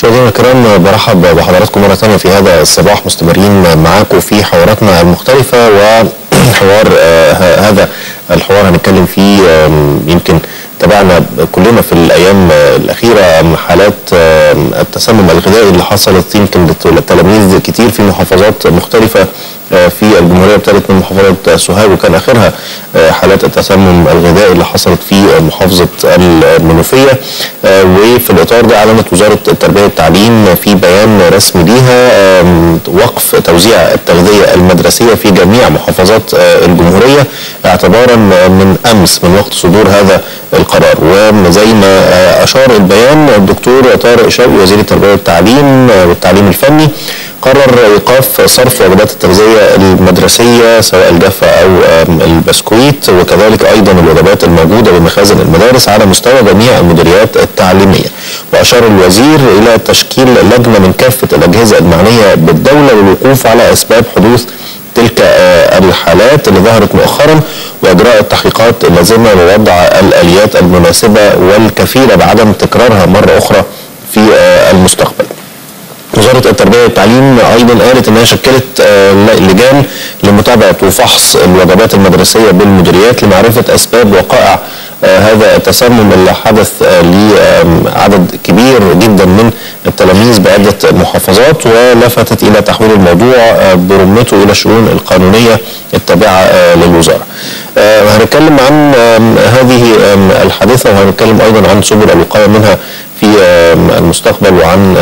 مشاهدينا الكرام برحب بحضراتكم مرة ثانية في هذا الصباح مستمرين معاكم في حواراتنا المختلفة وحوار آه هذا الحوار هنتكلم فيه يمكن تابعنا كلنا في الايام الاخيره حالات التسمم الغذائي اللي حصلت يمكن للتلاميذ كتير في محافظات مختلفه في الجمهوريه ابتدت من محافظه سوهاج وكان اخرها حالات التسمم الغذائي اللي حصلت في محافظه المنوفيه وفي الاطار ده اعلنت وزاره التربيه والتعليم في بيان رسمي ليها وقف توزيع التغذيه المدرسيه في جميع محافظات الجمهوريه اعتبارا من امس من وقت صدور هذا القرار وزي ما اشار البيان الدكتور طارق شوقي وزير التربيه والتعليم والتعليم الفني قرر ايقاف صرف وجبات التغذيه المدرسيه سواء الجافه او البسكويت وكذلك ايضا الوجبات الموجوده بمخازن المدارس على مستوى جميع المديريات التعليميه واشار الوزير الى تشكيل لجنه من كافه الاجهزه المعنيه بالدوله للوقوف على اسباب حدوث تلك الحالات اللي ظهرت مؤخرا واجراء التحقيقات اللازمه ووضع الاليات المناسبه والكفيله بعدم تكرارها مره اخرى في المستقبل. وزارة التربية والتعليم أيضا قالت أنها شكلت لجان لمتابعة وفحص الوجبات المدرسية بالمديريات لمعرفة أسباب وقائع هذا التسمم اللي حدث لعدد كبير جدا من التلاميذ بعدة محافظات ولفتت إلى تحويل الموضوع برمته إلى الشؤون القانونية التابعة للوزارة هنتكلم عن هذه الحادثة وهنتكلم أيضا عن سبل الوقاية منها في المستقبل وعن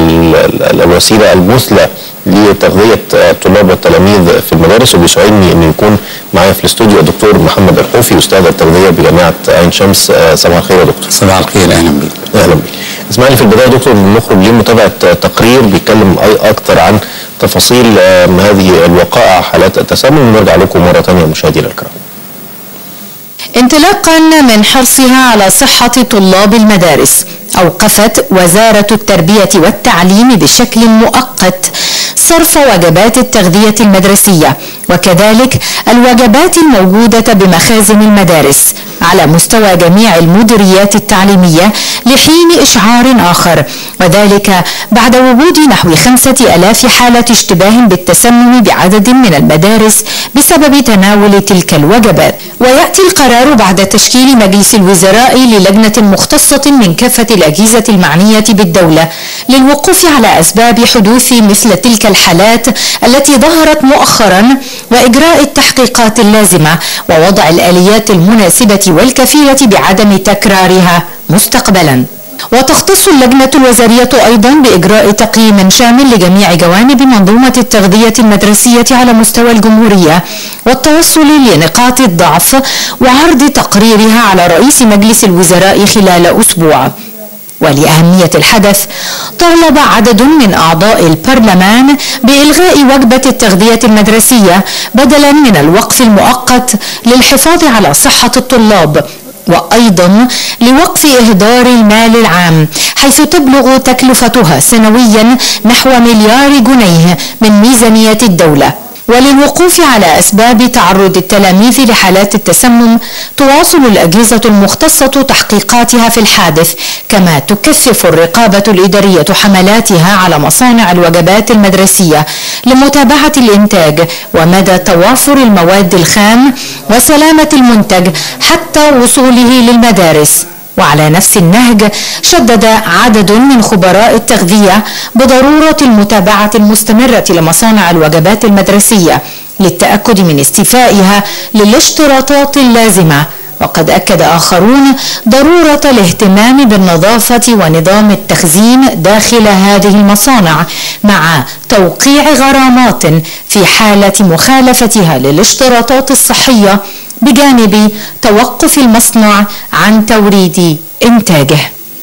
الوسيله المثلى لتغذيه الطلاب والتلاميذ في المدارس وبيسعدني ان يكون معايا في الاستوديو الدكتور محمد الحوفي استاذ التغذيه بجامعه عين شمس صباح الخير يا دكتور. صباح الخير اهلا بيك. اهلا بيك. اسمعني في البدايه دكتور نخرج لمتابعه تقرير بيتكلم اكثر عن تفاصيل هذه الوقائع حالات التسمم ونرجع لكم مره ثانيه مشاهدينا الكرام. انطلاقا من حرصها على صحة طلاب المدارس أوقفت وزارة التربية والتعليم بشكل مؤقت صرف وجبات التغذية المدرسية وكذلك الوجبات الموجودة بمخازن المدارس على مستوى جميع المديريات التعليمية لحين إشعار آخر وذلك بعد وجود نحو خمسة ألاف حالة اشتباه بالتسمم بعدد من المدارس بسبب تناول تلك الوجبات ويأتي القرار بعد تشكيل مجلس الوزراء للجنة مختصة من كافة الأجهزة المعنية بالدولة للوقوف على أسباب حدوث مثل تلك الحالات التي ظهرت مؤخرا وإجراء التحقيقات اللازمة ووضع الآليات المناسبة والكفيلة بعدم تكرارها مستقبلا وتختص اللجنة الوزارية أيضا بإجراء تقييم شامل لجميع جوانب منظومة التغذية المدرسية على مستوى الجمهورية والتوصل لنقاط الضعف وعرض تقريرها على رئيس مجلس الوزراء خلال أسبوع ولأهمية الحدث طالب عدد من أعضاء البرلمان بإلغاء وجبة التغذية المدرسية بدلا من الوقف المؤقت للحفاظ على صحة الطلاب وأيضا لوقف إهدار المال العام حيث تبلغ تكلفتها سنويا نحو مليار جنيه من ميزانية الدولة وللوقوف على أسباب تعرض التلاميذ لحالات التسمم تواصل الأجهزة المختصة تحقيقاتها في الحادث كما تكثف الرقابة الإدارية حملاتها على مصانع الوجبات المدرسية لمتابعة الإنتاج ومدى توافر المواد الخام وسلامة المنتج حتى وصوله للمدارس وعلى نفس النهج شدد عدد من خبراء التغذية بضرورة المتابعة المستمرة لمصانع الوجبات المدرسية للتأكد من استيفائها للاشتراطات اللازمة وقد أكد آخرون ضرورة الاهتمام بالنظافة ونظام التخزين داخل هذه المصانع مع توقيع غرامات في حالة مخالفتها للاشتراطات الصحية بجانب توقف المصنع عن توريد إنتاجه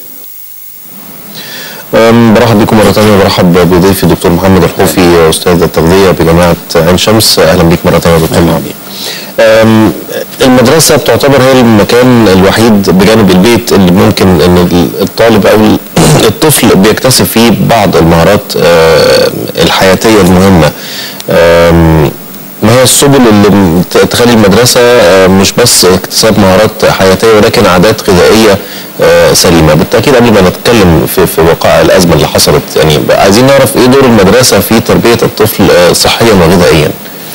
برحب بكم مرة ثانية وبرحب بضيفي الدكتور محمد الحوفي أستاذ التغذية بجامعة عين شمس أهلا بك مرة ثانية دكتور محمد المدرسة بتعتبر هي المكان الوحيد بجانب البيت اللي ممكن ان الطالب او الطفل بيكتسب فيه بعض المهارات الحياتية المهمة ما هي هي السبل اللي م- ت- تخلي المدرسه آه، مش بس اكتساب مهارات حياتيه ولكن عادات غذائيه آه، سليمه بالتاكيد قبل ما نتكلم في في وقائع الازمه اللي حصلت يعني عايزين نعرف ايه دور المدرسه في تربيه الطفل آه، صحيا وغذائيا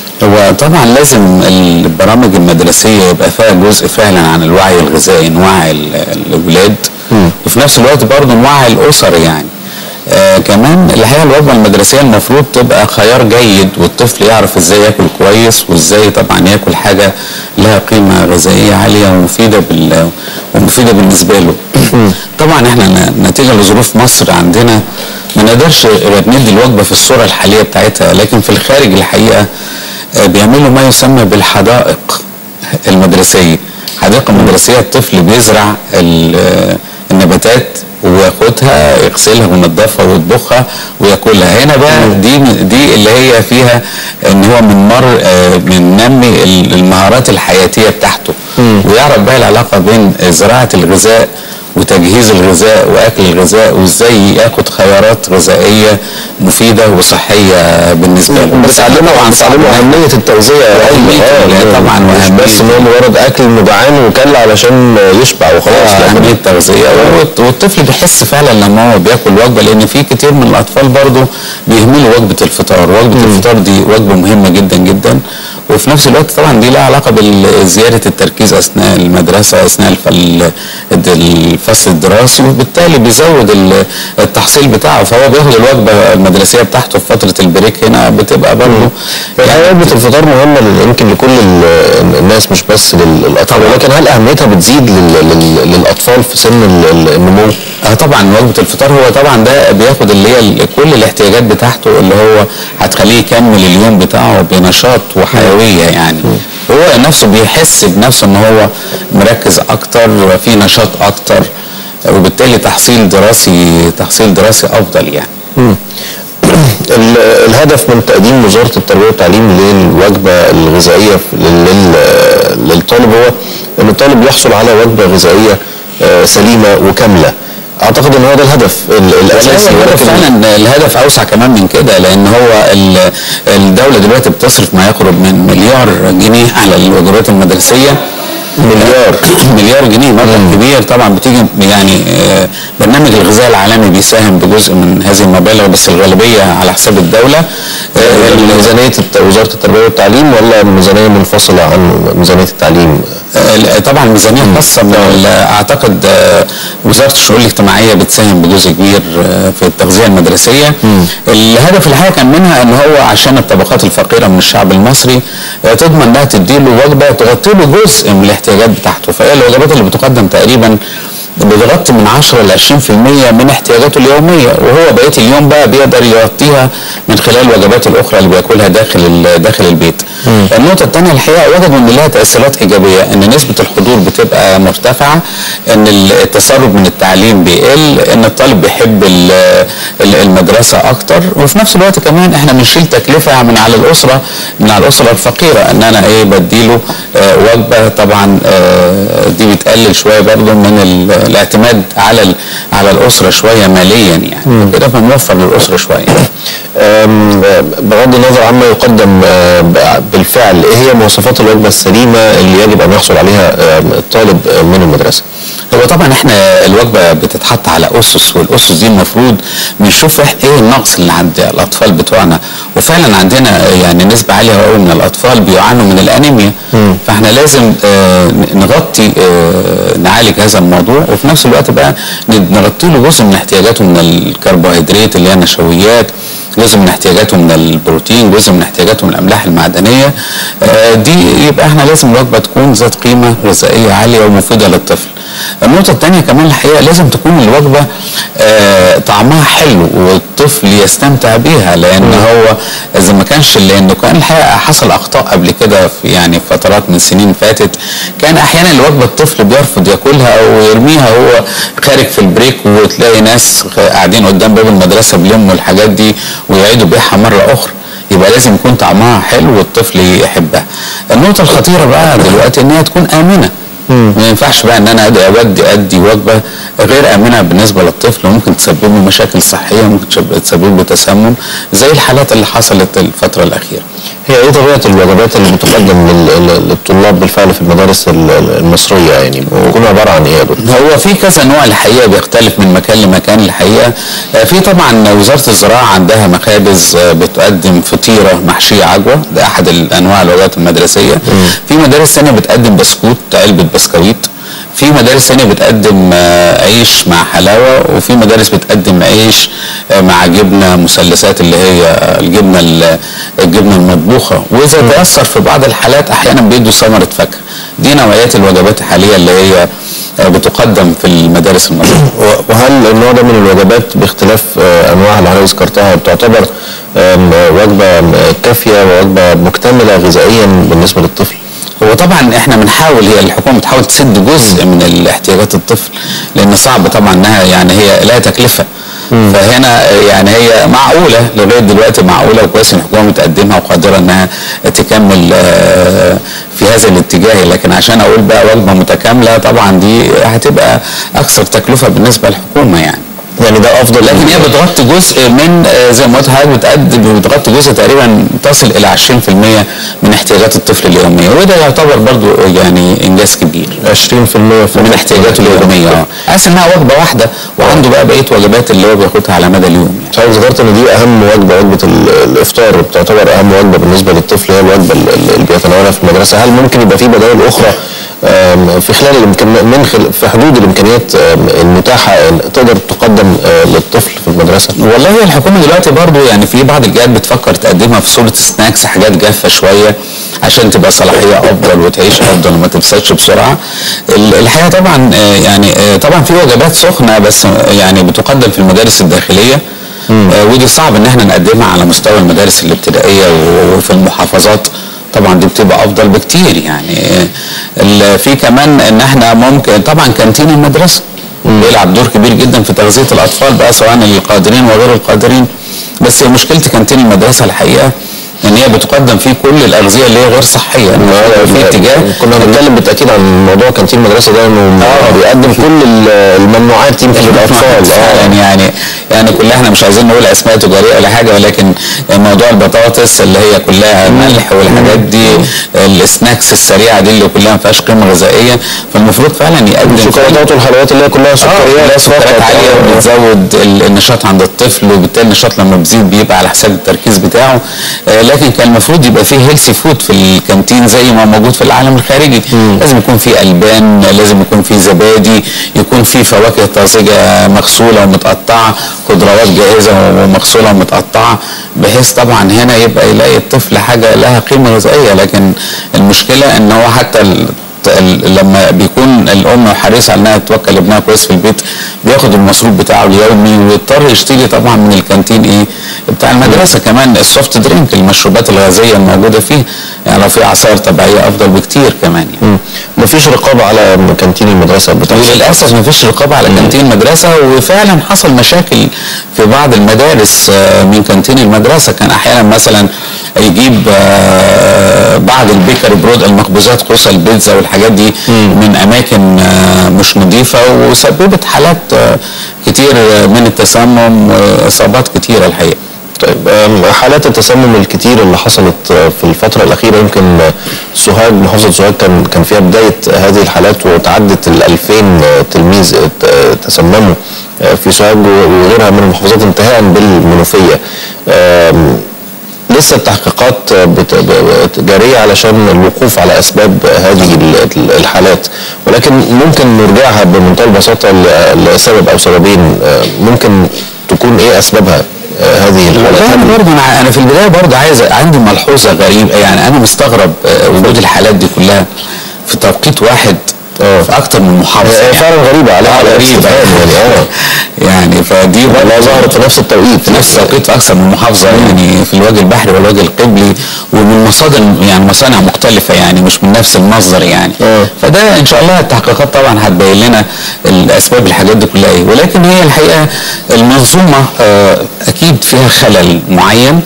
هو طبعا لازم البرامج المدرسيه يبقى فيها جزء فعلا عن الوعي الغذائي نوعي ال- الاولاد وفي نفس الوقت برضه نوعي الاسر يعني آه كمان الحقيقه الوجبه المدرسيه المفروض تبقى خيار جيد والطفل يعرف ازاي ياكل كويس وازاي طبعا ياكل حاجه لها قيمه غذائيه عاليه ومفيده بال ومفيده بالنسبه له. طبعا احنا ن- نتيجه لظروف مصر عندنا ما نقدرش غير ندي الوجبه في الصوره الحاليه بتاعتها لكن في الخارج الحقيقه آه، بيعملوا ما يسمى بالحدائق المدرسيه حديقه مدرسيه الطفل بيزرع ال- النباتات وياخدها يغسلها وينضفها ويطبخها وياكلها هنا بقى دي دي اللي هي فيها ان هو من مر آه، بننمي ال- المهارات الحياتيه بتاعته ويعرف بقى العلاقه بين زراعه الغذاء وتجهيز الغذاء واكل الغذاء وازاي ياخد خيارات غذائيه مفيده وصحيه بالنسبه له بتعلمه طبعا صعب بتعلمه اهميه التغذيه وأهمية ال- طبعا مش وأهمية بس ان هو مجرد اكل انه جعان وكل علشان يشبع وخلاص آه، لا اهميه التغذيه والت- والطفل بيحس فعلا لما هو بياكل وجبه لان في كتير من الاطفال برضو بيهملوا وجبه الفطار وجبه الفطار دي وجبه مهمه جدا جدا وفي نفس الوقت طبعا دي لها علاقه بزياده التركيز اثناء المدرسه اثناء الف- ال- الد- الفصل الدراسي وبالتالي بيزود ال- التحصيل بتاعه فهو بياخد الوجبه المدرسيه بتاعته في فتره البريك هنا بتبقى برضه يعني وجبه الفطار مهمه لل- يمكن لكل ال- الناس مش بس لل- للاطفال ولكن هل اهميتها بتزيد لل- لل- للاطفال في سن ال- ال- النمو؟ اه طبعا وجبه الفطار هو طبعا ده بياخد اللي هي ال- كل الاحتياجات بتاعته اللي هو هتخليه يكمل اليوم بتاعه بنشاط وحيويه يعني هو نفسه بيحس بنفسه ان هو مركز اكتر في نشاط اكتر وبالتالي تحصيل دراسي تحصيل دراسي افضل يعني ال- الهدف من تقديم وزاره التربيه والتعليم للوجبه الغذائيه في- لل- لل- للطالب هو ان الطالب يحصل على وجبه غذائيه آه، سليمه وكامله اعتقد ان هو ده الهدف ال- الاساسي الهدف ولكن فعلا الهدف اوسع كمان من كده لان هو ال- الدوله دلوقتي بتصرف ما يقرب من مليار جنيه على الوجبات المدرسيه مليار. مليار جنيه مبلغ كبير طبعا بتيجي يعني آه، برنامج الغذاء العالمي بيساهم بجزء من هذه المبالغ بس الغالبيه على حساب الدوله آه، ال- ميزانيه الت- وزاره التربيه والتعليم ولا ميزانيه منفصله عن ميزانيه التعليم؟ آه، طبعا ميزانيه خاصه من ال- اعتقد آه، وزاره الشؤون الاجتماعيه بتساهم بجزء كبير آه، في التغذيه المدرسيه الهدف الحقيقه كان منها ان هو عشان الطبقات الفقيره من الشعب المصري آه، تضمن انها تديله وجبه تغطي له جزء من الاحتياجات بتاعته فهي الوجبات اللي بتقدم تقريبا بتغطي من 10 ل 20% من احتياجاته اليوميه وهو بقيه اليوم بقى بيقدر يغطيها من خلال الوجبات الاخرى اللي بياكلها داخل ال- داخل البيت. النقطه الثانيه الحقيقه وجدوا ان لها تاثيرات ايجابيه ان نسبه الحضور بتبقى مرتفعه ان التسرب من التعليم بيقل ان الطالب بيحب ال- ال- المدرسه اكتر وفي نفس الوقت كمان احنا بنشيل تكلفه من على الاسره من على الاسره الفقيره ان انا ايه بديله آه، وجبه طبعا آه، دي بتقلل شويه برضه من ال- الاعتماد على ال- على الاسره شويه ماليا يعني كده بنوفر للاسره شويه أم، بغض النظر عما يقدم آه، ب- بالفعل ايه هي مواصفات الوجبه السليمه اللي يجب ان يحصل عليها آم، الطالب آه، من المدرسه؟ هو طبعا احنا الوجبه بتتحط على اسس والاسس دي المفروض بنشوف إح- ايه النقص اللي عند الاطفال بتوعنا وفعلا عندنا يعني نسبه عاليه قوي من الاطفال بيعانوا من الانيميا فاحنا لازم آه، نغطي آه، نعالج هذا الموضوع وفي نفس الوقت بقى ن- نغطي له جزء من احتياجاته من الكربوهيدرات اللي هي النشويات جزء من احتياجاته من البروتين جزء من احتياجاته من الاملاح المعدنيه آه، دي يبقى احنا لازم الوجبه تكون ذات قيمه غذائيه عاليه ومفيده للطفل النقطه الثانيه كمان الحقيقه لازم تكون الوجبه آه، طعمها حلو والطفل يستمتع بيها لان هو اذا ما كانش لانه كان الحقيقه حصل اخطاء قبل كده في يعني فترات من سنين فاتت كان احيانا الوجبه الطفل بيرفض ياكلها ويرميها هو خارج في البريك وتلاقي ناس قاعدين قدام باب المدرسه بيلموا الحاجات دي ويعيدوا بيعها مره اخرى يبقى لازم يكون طعمها حلو والطفل يحبها النقطه الخطيره بقى دلوقتي ان هي تكون امنه ما ينفعش بقى ان انا أدي- اودي ادي وجبه غير امنه بالنسبه للطفل وممكن تسبب له مشاكل صحيه وممكن تشب- تسبب له تسمم زي الحالات اللي حصلت الفتره الاخيره هي ايه طبيعه الوجبات اللي بتقدم لل- لل- للطلاب بالفعل في المدارس ال- ال- المصريه يعني بتكون عباره عن ايه يا دكتور؟ هو في كذا نوع الحقيقه بيختلف من مكان لمكان الحقيقه آه، في طبعا وزاره الزراعه عندها مخابز آه، بتقدم فطيره محشيه عجوه ده احد الانواع الوجبات المدرسيه في مدارس ثانيه بتقدم بسكوت علبه بسكويت في مدارس ثانيه بتقدم آه، عيش مع حلاوه وفي مدارس بتقدم عيش آه، مع جبنه مثلثات اللي هي آه، الجبنه ال- الجبنه المطبوخه واذا تاثر في بعض الحالات احيانا بيدوا ثمره فاكهه دي نوعيات الوجبات الحاليه اللي هي آه، بتقدم في المدارس المصريه و- وهل النوع ده من الوجبات باختلاف آه، انواع اللي حضرتك ذكرتها بتعتبر آم، آه، وجبه آم، آه، كافيه ووجبه مكتمله غذائيا بالنسبه للطفل؟ هو طبعا احنا بنحاول هي الحكومه بتحاول تسد جزء من الاحتياجات الطفل لان صعب طبعا انها يعني هي لها تكلفه فهنا يعني هي معقوله لغايه دلوقتي معقوله وكويس ان الحكومه بتقدمها وقادره انها تكمل آه، في هذا الاتجاه لكن عشان اقول بقى وجبه متكامله طبعا دي هتبقى اكثر تكلفه بالنسبه للحكومه يعني يعني ده افضل لكن هي بتغطي جزء من آه، زي ما قلت حضرتك بتقدم بتغطي جزء تقريبا تصل الى 20% من احتياجات الطفل اليوميه وده يعتبر برضو يعني انجاز كبير 20% في من احتياجاته اليوميه اه حاسس انها وجبه واحده وعنده بقى بقيه وجبات اللي هو بياخدها على مدى اليوم يعني. حضرتك ذكرت ان دي اهم وجبه وجبه ال- الافطار بتعتبر اهم وجبه بالنسبه للطفل هي الوجبه ال- ال- اللي بيتناولها في المدرسه هل ممكن يبقى في بدائل اخرى آم، في خلال الامكان من خل... في حدود الامكانيات آم، المتاحه آم، تقدر تقدم آه، للطفل في المدرسه والله هي الحكومه دلوقتي برضو يعني في بعض الجهات بتفكر تقدمها في صوره سناكس حاجات جافه شويه عشان تبقى صلاحيه افضل وتعيش افضل وما تفسدش بسرعه ال- الحقيقه طبعا آه، يعني آه، طبعا في وجبات سخنه بس آه، يعني بتقدم في المدارس الداخليه آه، ودي صعب ان احنا نقدمها على مستوى المدارس الابتدائيه و- وفي المحافظات طبعا دي بتبقى افضل بكتير يعني آه، ال- في كمان ان احنا ممكن طبعا كانتين المدرسه بيلعب دور كبير جدا في تغذيه الاطفال بقى سواء القادرين وغير القادرين بس هي مشكله كانتين المدرسه الحقيقه ان هي بتقدم فيه كل الاغذيه اللي هي غير صحيه إن هو في اتجاه كنا بنتكلم بالتاكيد عن موضوع كانتين المدرسه ده انه آه. بيقدم كل ال- الممنوعات يمكن للاطفال فعلا يعني يعني كلها احنا مش عايزين نقول اسماء تجاريه ولا حاجه ولكن موضوع البطاطس اللي هي كلها ملح والحاجات دي السناكس السريعه دي اللي كلها ما فيهاش قيمه غذائيه فالمفروض فعلا يقدم الشوكولاتات والحلويات اللي هي كلها سكريات سكريات سكريات فقط. عاليه آه. بتزود ال- النشاط عند الطفل وبالتالي النشاط لما بيزيد بيبقى على حساب التركيز بتاعه آه، لكن كان المفروض يبقى فيه هيلثي فود في الكانتين زي ما موجود في العالم الخارجي لازم يكون فيه البان لازم يكون فيه زبادي يكون فيه فواكه طازجه مغسوله ومتقطعه خضروات جاهزه ومغسوله ومتقطعه بحيث طبعا هنا يبقى يلاقي الطفل حاجه لها قيمه غذائيه لكن المشكله ان هو حتى ال- ال- لما بيكون الام حريصه على انها توكل ابنها كويس في البيت بياخد المصروف بتاعه اليومي ويضطر يشتري طبعا من الكانتين ايه بتاع المدرسه كمان السوفت درينك المشروبات الغازيه الموجوده فيه يعني لو في عصائر طبيعيه افضل بكتير كمان يعني مم. مفيش رقابه على كانتين المدرسه بتحصل وللاسف ما فيش رقابه على كانتين المدرسه وفعلا حصل مشاكل في بعض المدارس آه، من كانتين المدرسه كان احيانا مثلا يجيب آه، بعض البيكر برود المخبوزات خصوصا البيتزا والحاجات دي من اماكن آه، مش نظيفه وسببت حالات آه، كتير من التسمم واصابات كتيره الحقيقه طيب آم، حالات التسمم الكتير اللي حصلت آه، في الفترة الأخيرة يمكن آه، سوهاج محافظة سوهاج كان كان فيها بداية هذه الحالات وتعدت ال 2000 آه، تلميذ آه، آه، تسمموا آه، في سوهاج وغيرها من المحافظات انتهاء بالمنوفية آم، لسه التحقيقات آه، بت- ب- جارية علشان الوقوف على أسباب هذه ال- ال- الحالات ولكن ممكن نرجعها بمنتهى البساطة ل- لسبب أو سببين آه، ممكن تكون إيه أسبابها آه، هذه الحالات والله انا برضه انا انا في البدايه برضه عايز عندي ملحوظه غريبه يعني انا مستغرب آه، وجود الحالات دي كلها في توقيت واحد آه. في اكتر من محافظه هي يعني. فعلا غريبة عليها آه، على غريبه استفهام يعني اه يعني فدي لا برضه ظهرت في نفس التوقيت في نفس التوقيت في اكثر من محافظه يعني في الوجه البحري والوجه القبلي ومن مصادر يعني مصانع مختلفه يعني مش من نفس المصدر يعني آه. فده ان شاء الله التحقيقات طبعا هتبين لنا الاسباب الحاجات دي كلها ايه ولكن هي الحقيقه المنظومه آه، اكيد فيها خلل معين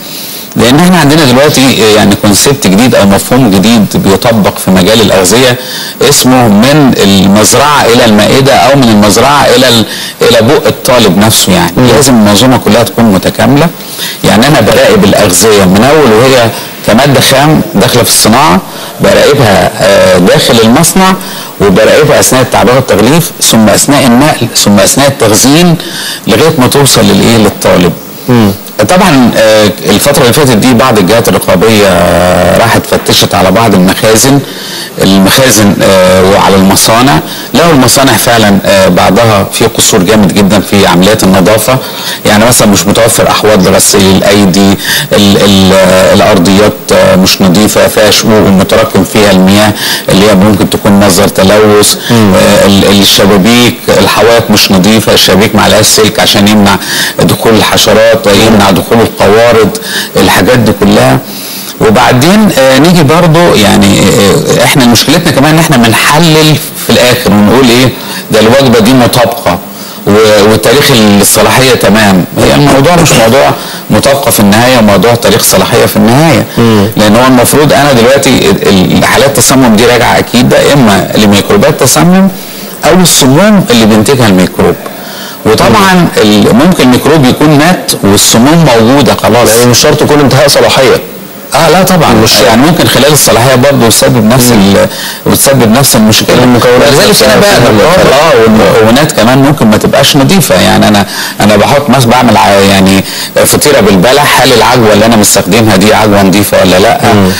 لان احنا عندنا دلوقتي يعني كونسيبت جديد او مفهوم جديد بيطبق في مجال الاغذيه اسمه من المزرعه الى المائده او من المزرعه الى ال- الى بق الطالب نفسه يعني لازم المنظومه كلها تكون متكامله يعني انا براقب الاغذيه من اول وهي كماده خام داخله في الصناعه براقبها آه، داخل المصنع وبراقبها اثناء التعبئه والتغليف ثم اثناء النقل ثم اثناء التخزين لغايه ما توصل للايه للطالب طبعا آه، الفترة اللي فاتت دي بعض الجهات الرقابية آه، راحت فتشت على بعض المخازن المخازن آه، وعلى المصانع لقوا المصانع فعلا آه، بعضها في قصور جامد جدا في عمليات النظافة يعني مثلا مش متوفر أحواض لغسيل الأيدي ال ال آه، الأرضيات آه، مش نظيفة فيها شقوق متراكم فيها المياه اللي هي ممكن تكون مصدر تلوث آه، ال- الشبابيك الحوائط مش نظيفة الشبابيك معلهاش سلك عشان يمنع دخول الحشرات يمنع دخول القوارض الحاجات دي كلها وبعدين آه نيجي برضو يعني آه احنا مشكلتنا كمان ان احنا بنحلل في الاخر ونقول ايه ده الوجبه دي مطابقه و- وتاريخ الصلاحيه تمام هي الموضوع مش موضوع مطابقه في النهايه موضوع تاريخ صلاحيه في النهايه لان هو المفروض انا دلوقتي ال- ال- حالات التسمم دي راجعه اكيد ده اما لميكروبات تسمم او السموم اللي بينتجها الميكروب وطبعا ال- ممكن الميكروب يكون مات والسموم موجوده خلاص يعني مش شرط يكون انتهاء صلاحيه اه لا طبعا مش يعني ممكن خلال الصلاحيه برضه يسبب نفس ال- وتسبب نفس المشكله المكونات ولذلك نفسها انا بقى فيها بقرر مخالف. اه والمكونات كمان ممكن ما تبقاش نظيفه يعني انا انا بحط مثلا بعمل ع- يعني فطيره بالبلح هل العجوه اللي انا مستخدمها دي عجوه نظيفه ولا لا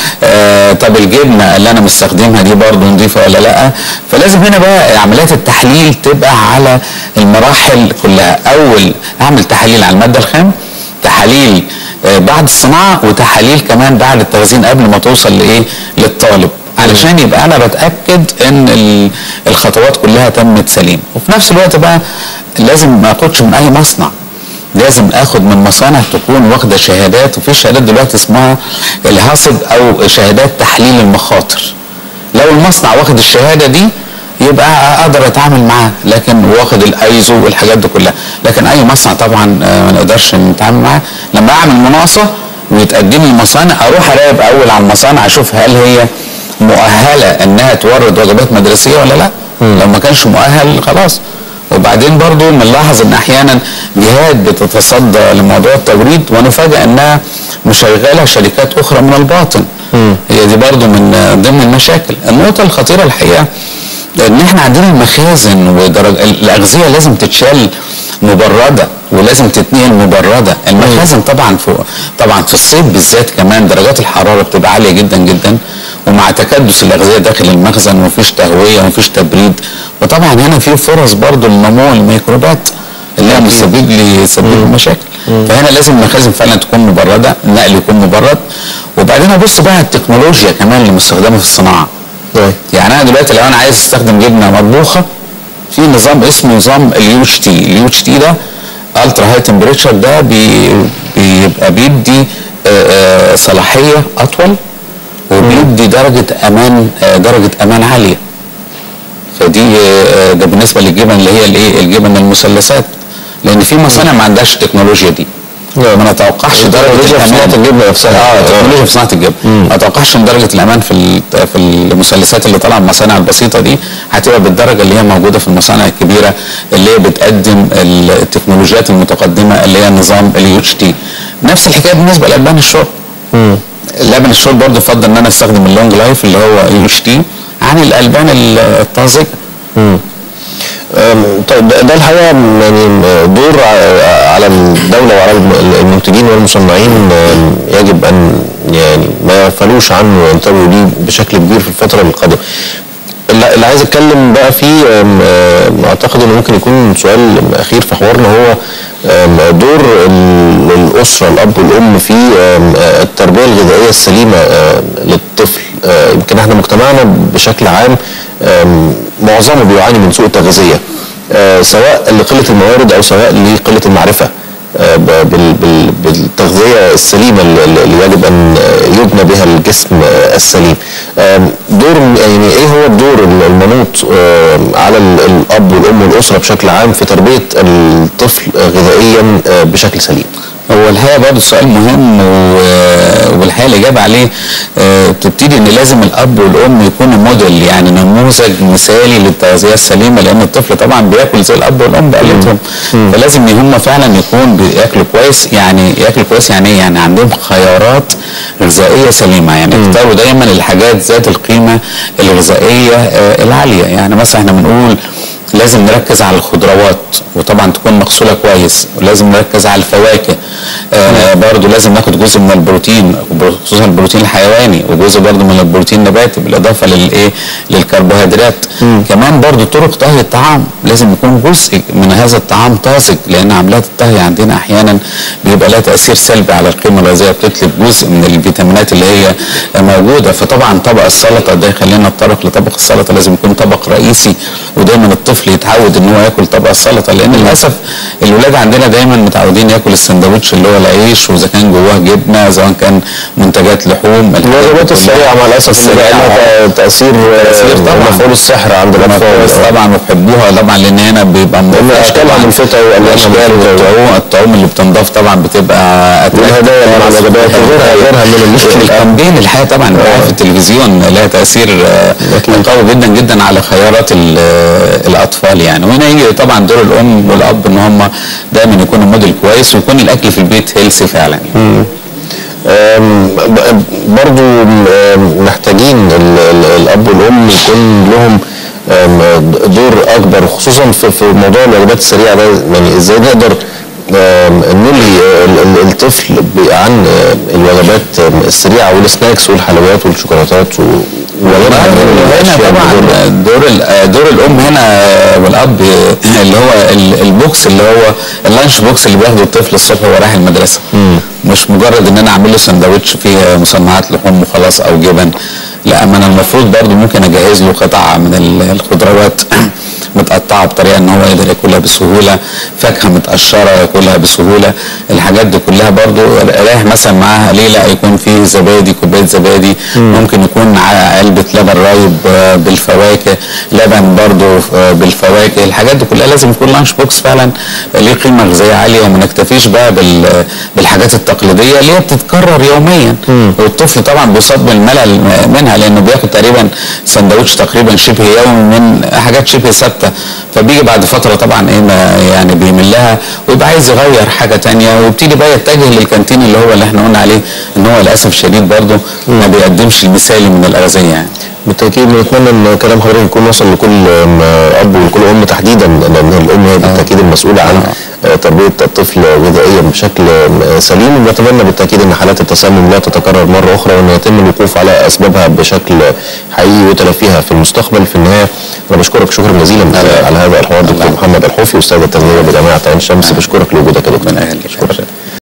آه طب الجبنه اللي انا مستخدمها دي برضه نظيفه ولا لا فلازم هنا بقى عمليات التحليل تبقى على المراحل كلها اول اعمل تحاليل على الماده الخام تحاليل آه، بعد الصناعه وتحاليل كمان بعد التخزين قبل ما توصل لايه للطالب علشان يبقى انا بتاكد ان ال- الخطوات كلها تمت سليم وفي نفس الوقت بقى لازم ما اخدش من اي مصنع لازم اخد من مصانع تكون واخده شهادات وفي شهادات دلوقتي اسمها الهاصب او شهادات تحليل المخاطر لو المصنع واخد الشهاده دي يبقى اقدر اتعامل معاه لكن واخد الايزو والحاجات دي كلها لكن اي مصنع طبعا آه، ما نقدرش نتعامل معاه لما اعمل مناقصه ويتقدم لي المصانع اروح اراقب اول على المصانع اشوف هل هي مؤهله انها تورد وجبات مدرسيه ولا لا لو ما كانش مؤهل خلاص وبعدين برضو بنلاحظ ان احيانا جهات بتتصدى لموضوع التوريد ونفاجئ انها مشغله شركات اخرى من الباطن هي دي برضو من آه، ضمن المشاكل النقطه الخطيره الحقيقه ان احنا عندنا المخازن ودرج الاغذيه لازم تتشال مبرده ولازم تتنقل مبرده المخازن طبعا في طبعا في الصيف بالذات كمان درجات الحراره بتبقى عاليه جدا جدا ومع تكدس الاغذيه داخل المخزن ومفيش تهويه ومفيش تبريد وطبعا هنا في فرص برضو لنمو الميكروبات اللي هي مسبب لي سبب لي مشاكل فهنا لازم المخازن فعلا تكون مبرده النقل يكون مبرد وبعدين ابص بقى على التكنولوجيا كمان اللي مستخدمه في الصناعه طيب. يعني انا دلوقتي لو انا عايز استخدم جبنه مطبوخه في نظام اسمه نظام اليو اتش تي اليو اتش تي ده الترا هاي تمبريتشر ده بي بيبقى بيدي آه، آه، صلاحيه اطول وبيدي درجه امان آه، درجه امان عاليه فدي آه، ده بالنسبه للجبن اللي هي الايه الجبن المثلثات لان في مصانع ما عندهاش التكنولوجيا دي ما نتوقعش درجه التكنولوجيا في صناعة الامان الجبنة نفسها. اه التكنولوجيا في صناعه الجبن ما اتوقعش ان درجه الامان في ال- في المثلثات اللي طالعه من المصانع البسيطه دي هتبقى بالدرجه اللي هي موجوده في المصانع الكبيره اللي هي بتقدم ال- التكنولوجيات المتقدمه اللي هي نظام اليو اتش تي نفس الحكايه بالنسبه لالبان الشرب لبن الشرب برضه يفضل ان انا استخدم اللونج لايف اللي هو يو اتش تي عن الالبان الطازجه أم، طيب ده ده الحقيقه يعني دور ع- على الدوله وعلى الم- المنتجين والمصنعين أم، يجب ان يعني ما يغفلوش عنه وينتبهوا ليه بشكل كبير في الفتره القادمه. اللي اللي عايز اتكلم بقى فيه أم، أم، اعتقد انه ممكن يكون سؤال اخير في حوارنا هو أم، دور ال- الاسره الاب والام في أم، التربيه الغذائيه السليمه أم، للطفل أه، يمكن احنا مجتمعنا بشكل عام أم، معظمه بيعاني من سوء التغذيه أه، سواء لقله الموارد او سواء لقله المعرفه أه، ب- بال- بال- بالتغذيه السليمه اللي اللي يجب ان يبنى بها الجسم أه، السليم. أم، دور يعني ايه هو الدور المنوط أم، على ال- الاب والام والاسره بشكل عام في تربيه الطفل غذائيا أه، بشكل سليم؟ هو الحقيقه برضه السؤال مهم و- والحقيقه الاجابه عليه آه، بتبتدي ان لازم الاب والام يكونوا موديل يعني نموذج مثالي للتغذيه السليمه لان الطفل طبعا بياكل زي الاب والام بقالتهم فلازم هم فعلا يكون بياكلوا كويس يعني ياكلوا كويس يعني ايه؟ يعني عندهم خيارات غذائيه سليمه يعني يختاروا دايما الحاجات ذات القيمه الغذائيه آه، العاليه يعني مثلا احنا بنقول لازم نركز على الخضروات وطبعا تكون مغسوله كويس ولازم نركز على الفواكه آه برضو لازم ناخد جزء من البروتين خصوصا البروتين الحيواني وجزء برضو من البروتين النباتي بالاضافه للايه للكربوهيدرات كمان برضو طرق طهي الطعام لازم يكون جزء من هذا الطعام طازج لان عمليات الطهي عندنا احيانا بيبقى لها تاثير سلبي على القيمه الغذائيه بتتلف جزء من الفيتامينات اللي هي موجوده فطبعا طبق السلطه ده يخلينا نتطرق لطبق السلطه لازم يكون طبق رئيسي ودايما الطفل يتعود ان هو ياكل طبق السلطه لان للاسف الولاد عندنا دايما متعودين ياكل السندوتش اللي هو العيش واذا كان جواه جبنه سواء كان منتجات لحوم الحاجات دي الوجبات كلها. السريعه مع الاسف اللي بقى السريعة. لها تاثير تأثير طبعاً. مفعول السحر عند كويس الاطفال طبعا وبيحبوها طبعا لان هنا بيبقى لان اشكالها ملفته والوانها الاشكال ملفتة. والطعوم الطعوم اللي بتنضاف طبعا بتبقى والهدايا اللي مع الوجبات وغيرها غيرها من المشكلة. الكامبين الحقيقه طبعا الدعايه في التلفزيون لها تاثير آه، أكيد. قوي جدا جدا على خيارات ال- آه، الاطفال يعني وهنا يجي طبعا دور الام والاب ان هم دايما يكونوا موديل كويس ويكون الاكل في البيت هيلثي فعلا يعني. أم، ب- برضو أم، محتاجين ال- ال- الاب والام يكون لهم أم، دور اكبر خصوصا في في موضوع الوجبات السريعه ده يعني ازاي نقدر أم، نلهي ال- ال- الطفل ب- عن أم، الوجبات أم، السريعه والسناكس والحلويات والشوكولاتات و- وغيرها من هنا الاشياء طبعا المضرة. دور ال- دور الام هنا والاب اللي هو ال- البوكس اللي هو اللانش بوكس اللي بياخده الطفل الصبح وهو رايح المدرسه مش مجرد ان انا اعمل له سندوتش فيه مصنعات لحوم وخلاص او جبن لا ما انا المفروض برضو ممكن اجهز له قطع من ال- الخضروات متقطعه بطريقه ان هو يقدر ياكلها بسهوله فاكهه متقشره ياكلها بسهوله الحاجات دي كلها برضو رايح مثلا معاها ليه لا يكون فيه زبادي كوبايه زبادي ممكن يكون معاه علبه لبن رايب آه، بالفواكه لبن برضو آه، بالفواكه الحاجات دي كلها لازم يكون لانش بوكس فعلا ليه قيمه غذائيه عاليه وما نكتفيش بقى بال- بالحاجات التقليديه اللي هي بتتكرر يوميا والطفل طبعا بيصاب بالملل منها لانه بياخد تقريبا سندوتش تقريبا شبه يومي من حاجات شبه ثابته فبيجي بعد فتره طبعا ايه ما يعني بيمل لها ويبقى عايز يغير حاجه تانية ويبتدي بقى يتجه للكانتين اللي هو اللي احنا قلنا عليه ان هو للاسف الشديد برضه ما بيقدمش المثالي من الاغذيه يعني بالتاكيد بنتمنى ان كلام حضرتك يكون وصل لكل أم، اب ولكل ام تحديدا لان الام هي بالتاكيد المسؤوله عن آه، تربيه الطفل غذائيا بشكل آم، سليم ونتمنى بالتاكيد ان حالات التسمم لا تتكرر مره اخرى وان يتم الوقوف على اسبابها بشكل حقيقي وتلافيها في المستقبل في النهايه انا بشكرك شكرا جزيلا على هذا الحوار دكتور محمد الحوفي استاذ التغذيه بجامعه عين شمس بشكرك لوجودك يا دكتور ربنا يخليك